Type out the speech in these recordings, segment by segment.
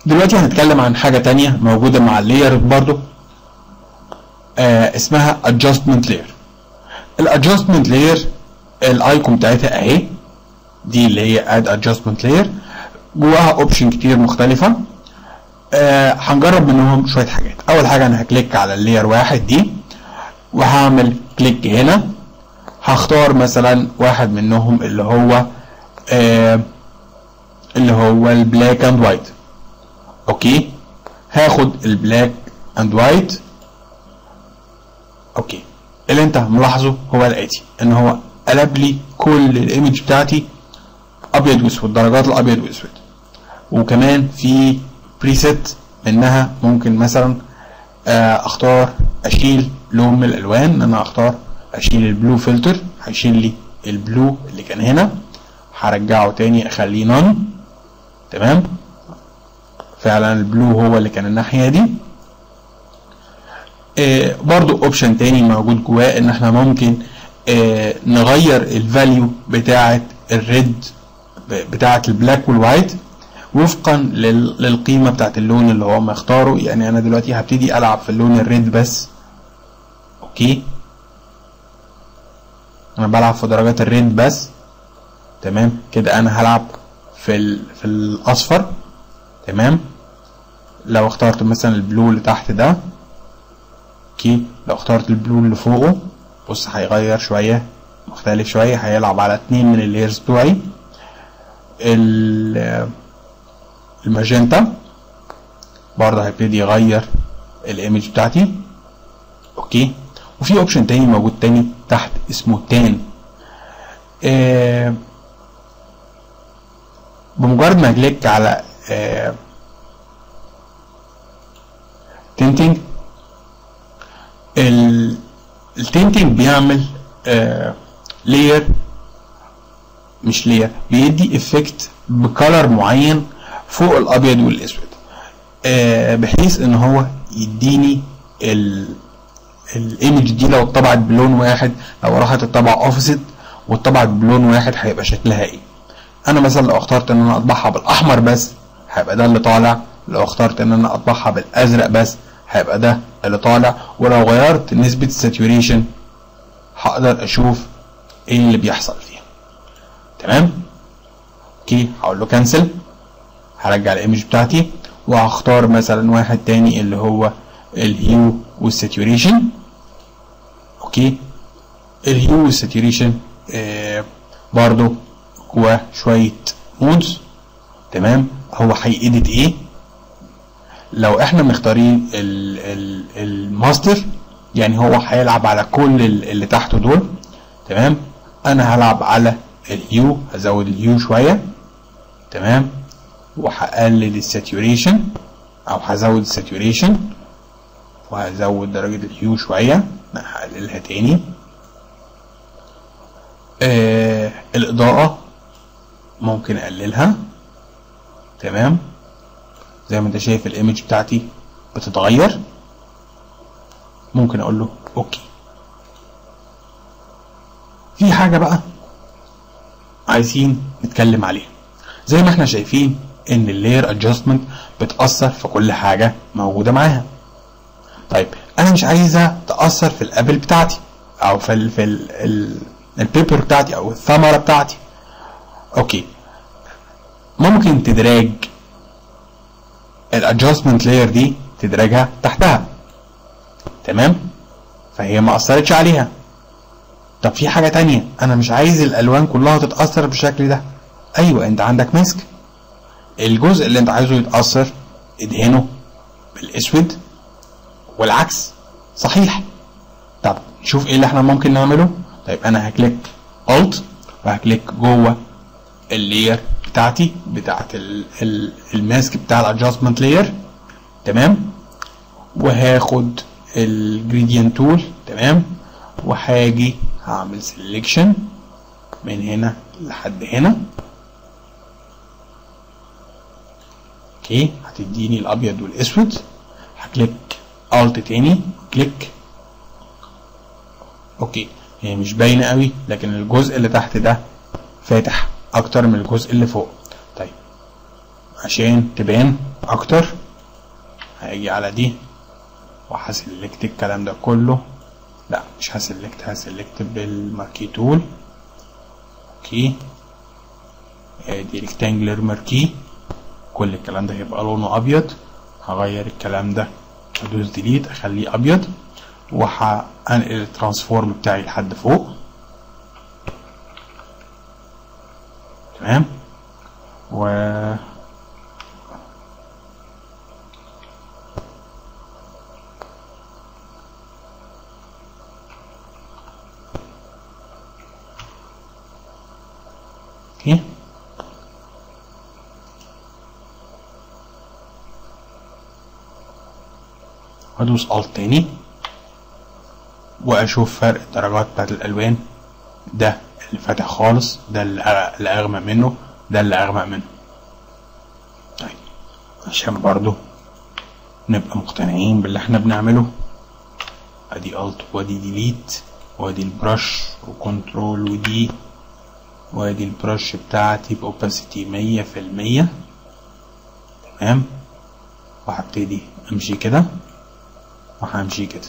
دلوقتي هنتكلم عن حاجة تانية موجودة مع اللاير برضو آه اسمها adjustment layer الادجستمنت لاير الايكون بتاعتها اهي دي اللي هي اد adjustment layer جواها اوبشن كتير مختلفة آه هنجرب منهم شوية حاجات اول حاجة انا هكليك على اللاير واحد دي وهعمل كليك هنا هختار مثلا واحد منهم اللي هو آه اللي هو البلاك اند وايت اوكي هاخد البلاك اند وايت اوكي اللي انت ملاحظه هو الاتي ان هو قلب لي كل الايمج بتاعتي ابيض واسود درجات الابيض واسود وكمان في بريسيت منها ممكن مثلا اختار اشيل لون من الالوان انا اختار اشيل البلو فلتر هيشيل لي البلو اللي كان هنا هرجعه تاني اخليه نون تمام فعلا البلو هو اللي كان الناحيه دي آه برضو اوبشن تاني موجود جواه ان احنا ممكن آه نغير الفاليو بتاعه الريد بتاعه البلاك والوايت وفقا للقيمه بتاعه اللون اللي هو مختاره يعني انا دلوقتي هبتدي العب في اللون الريد بس اوكي انا بلعب في درجات الريد بس تمام كده انا هلعب في ال... في الاصفر تمام لو اخترت مثلا البلو اللي تحت ده اوكي لو اخترت البلو اللي فوقه بص هيغير شوية مختلف شوية هيلعب على اتنين من اللايرز بتوعي الماجنتا برضه هيبتدي يغير الايمج بتاعتي اوكي وفي اوبشن تاني موجود تاني تحت اسمه تان آه بمجرد ما كليك على آه تنتنج التنتنج بيعمل آه لير مش لير بيدي افكت بكلر معين فوق الابيض والاسود آه بحيث ان هو يديني الايمج دي لو اتطبعت بلون واحد لو راحت تطبع اوفست واتطبعت بلون واحد هيبقى شكلها ايه انا مثلا لو اخترت ان انا اطبعها بالاحمر بس هيبقى ده اللي طالع لو اخترت ان انا اطبعها بالازرق بس هيبقى ده اللي طالع ولو غيرت نسبة الساتوريشن هقدر اشوف ايه اللي بيحصل فيها تمام اوكي هقول له كانسل هرجع الايمج بتاعتي وهختار مثلا واحد تاني اللي هو الهيو والساتوريشن اوكي الهيو والساتوريشن آه برضو جواه شوية مودز تمام هو هيأديت ايه لو احنا مختارين الماستر يعني هو هيلعب على كل اللي تحته دول تمام انا هلعب على الهيو هزود الهيو شوية تمام وهقلل الساتوريشن او هزود الساتوريشن وهزود درجة الهيو شوية هقللها تاني آه الإضاءة ممكن أقللها تمام زي ما انت شايف الايمج بتاعتي بتتغير ممكن اقول له اوكي في حاجة بقى عايزين نتكلم عليها زي ما احنا شايفين ان اللاير ادجستمنت بتأثر في كل حاجة موجودة معاها طيب انا مش عايزها تأثر في الابل بتاعتي او في ال في ال ال البيبر بتاعتي او الثمرة بتاعتي اوكي ممكن تدراج الادجستمنت لاير دي تدرجها تحتها تمام فهي ما اثرتش عليها طب في حاجه تانية انا مش عايز الالوان كلها تتاثر بالشكل ده ايوه انت عندك ماسك الجزء اللي انت عايزه يتاثر ادهنه بالاسود والعكس صحيح طب نشوف ايه اللي احنا ممكن نعمله طيب انا هكليك الت وهكليك جوه اللاير بتاعتي بتاعت ال ال الماسك بتاع الادجستمنت لاير تمام وهاخد الجريدينت تول تمام وهاجي هعمل سيلكشن من هنا لحد هنا اوكي هتديني الابيض والاسود هكليك الت تاني كليك اوكي هي مش باينه قوي لكن الجزء اللي تحت ده فاتح اكتر من الجزء اللي فوق طيب عشان تبان اكتر هاجي على دي وهسلكت الكلام ده كله لا مش هسلكت هسلكت بالماركي تول اوكي ادي ريكتانجلر ماركي كل الكلام ده هيبقى لونه ابيض هغير الكلام ده ادوس ديليت اخليه ابيض وهنقل الترانسفورم بتاعي لحد فوق تمام و اوكي وادوس الت تاني واشوف فرق الدرجات بتاعت الالوان ده اللي فاتح خالص ده اللي أغ- اللي اغمق منه ده اللي اغمق منه طيب عشان برضو نبقى مقتنعين باللي احنا بنعمله ادي الت وادي ديليت وادي البرش وكنترول ودي وادي البرش بتاعتي باوباسيتي مية في المية تمام وهبتدي امشي كده وهمشي كده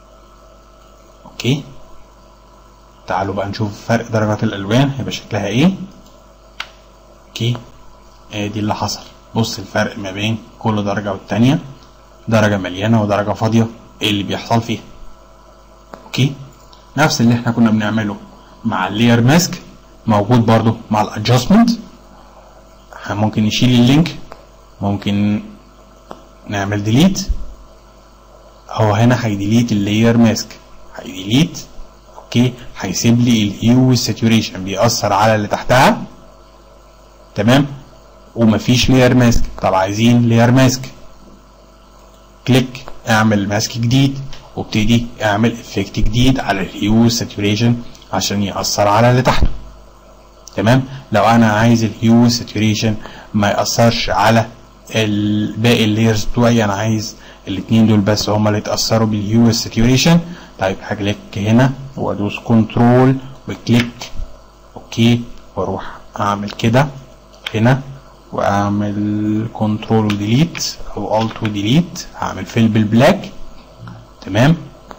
اوكي تعالوا بقى نشوف فرق درجات الالوان هيبقى شكلها ايه اوكي ادي اللي حصل بص الفرق ما بين كل درجة والتانية درجة مليانة ودرجة فاضية ايه اللي بيحصل فيها اوكي نفس اللي احنا كنا بنعمله مع اللير ماسك موجود برضو مع الادجستمنت ممكن نشيل اللينك ممكن نعمل ديليت هو هنا هيديليت اللاير ماسك هيديليت اوكي هيسيب لي الهيو والساتوريشن بيأثر على اللي تحتها تمام ومفيش لاير ماسك طب عايزين لاير ماسك كليك اعمل ماسك جديد وابتدي اعمل افكت جديد على الهيو والساتوريشن عشان يأثر على اللي تحته تمام لو انا عايز الهيو والساتوريشن ما يأثرش على ال- باقي اللايرز بتوعي انا عايز الاتنين دول بس هما اللي يتأثروا بالهيو والساتوريشن طيب هكليك هنا وادوس كنترول وكليك اوكي واروح اعمل كده هنا واعمل كنترول وديليت او الت وديليت هعمل فيل بالبلاك تمام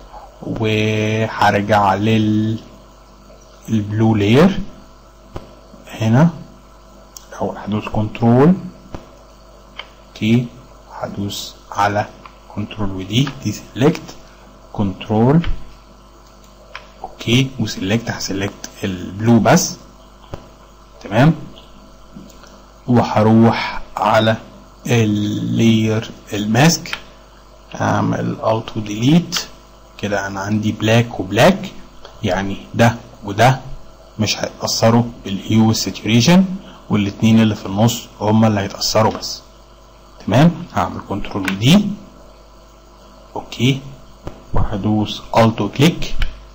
وهرجع لل البلو لاير هنا او هدوس كنترول اوكي هدوس على كنترول ودي دي سيلكت كنترول اوكي وسيلكت هسيلكت البلو بس تمام وهروح على اللير الماسك اعمل الت وديليت كده انا عندي بلاك وبلاك يعني ده وده مش هيتأثروا بالهيو والساتوريشن والاتنين اللي في النص هما اللي هيتأثروا بس تمام هعمل كنترول دي اوكي وهدوس الت وكليك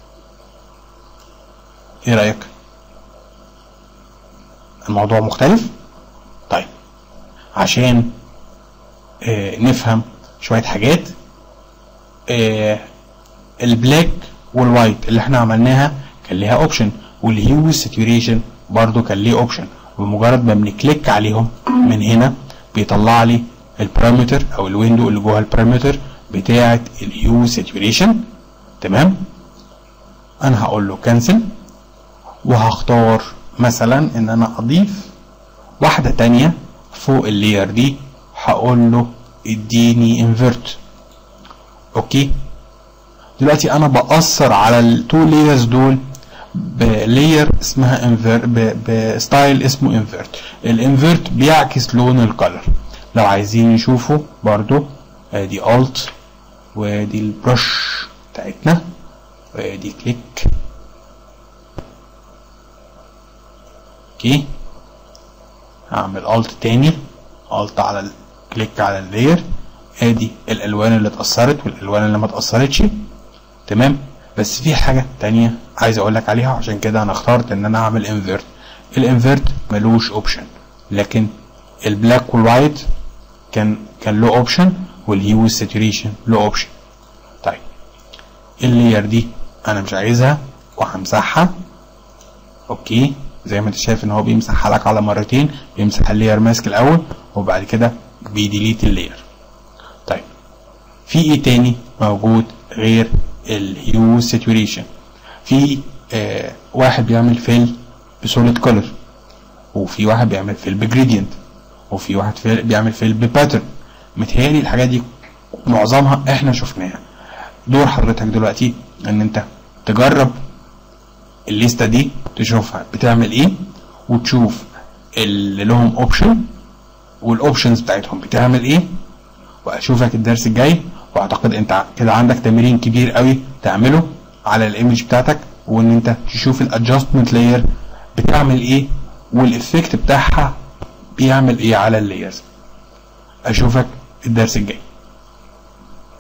ايه رأيك الموضوع مختلف طيب عشان آه نفهم شوية حاجات آه البلاك والوايت اللي احنا عملناها كان ليها اوبشن والهيو والساتوريشن برضو كان ليه اوبشن بمجرد ما بنكليك عليهم من هنا بيطلع لي البارامتر او الويندو اللي جوه البارامتر بتاعه الهيو ساتوريشن تمام انا هقول له كانسل وهختار مثلا ان انا اضيف واحده تانية فوق اللاير دي هقول له اديني انفرت اوكي دلوقتي انا باثر على التو لايرز دول بلاير اسمها انفير بستايل اسمه انفيرت الانفيرت بيعكس لون الكلر لو عايزين نشوفه برضو ادي الت وادي البرش بتاعتنا وادي كليك اوكي هعمل الت تاني الت على ال- كليك على اللاير ادي الالوان اللي اتأثرت والالوان اللي ما اتأثرتش تمام بس في حاجة تانية عايز اقول لك عليها عشان كده انا اخترت ان انا اعمل انفيرت الانفيرت ملوش اوبشن لكن البلاك والوايت كان كان له اوبشن والهيو والساتوريشن له اوبشن طيب اللاير دي انا مش عايزها وهمسحها اوكي زي ما انت شايف ان هو بيمسحها لك على مرتين بيمسح اللاير ماسك الاول وبعد كده بيديليت اللاير طيب في ايه تاني موجود غير الهيو ساتوريشن في آه واحد بيعمل فيل بسوليد كولر وفي واحد بيعمل فيل بجريدينت وفي واحد فيل بيعمل فيل بباترن متهيألي الحاجات دي معظمها احنا شفناها دور حضرتك دلوقتي ان انت تجرب الليسته دي تشوفها بتعمل ايه وتشوف اللي لهم اوبشن والاوبشنز بتاعتهم بتعمل ايه واشوفك الدرس الجاي واعتقد انت كده عندك تمرين كبير قوي تعمله على الايمج بتاعتك وان انت تشوف الادجستمنت لاير بتعمل ايه والافكت بتاعها بيعمل ايه على اللايرز اشوفك الدرس الجاي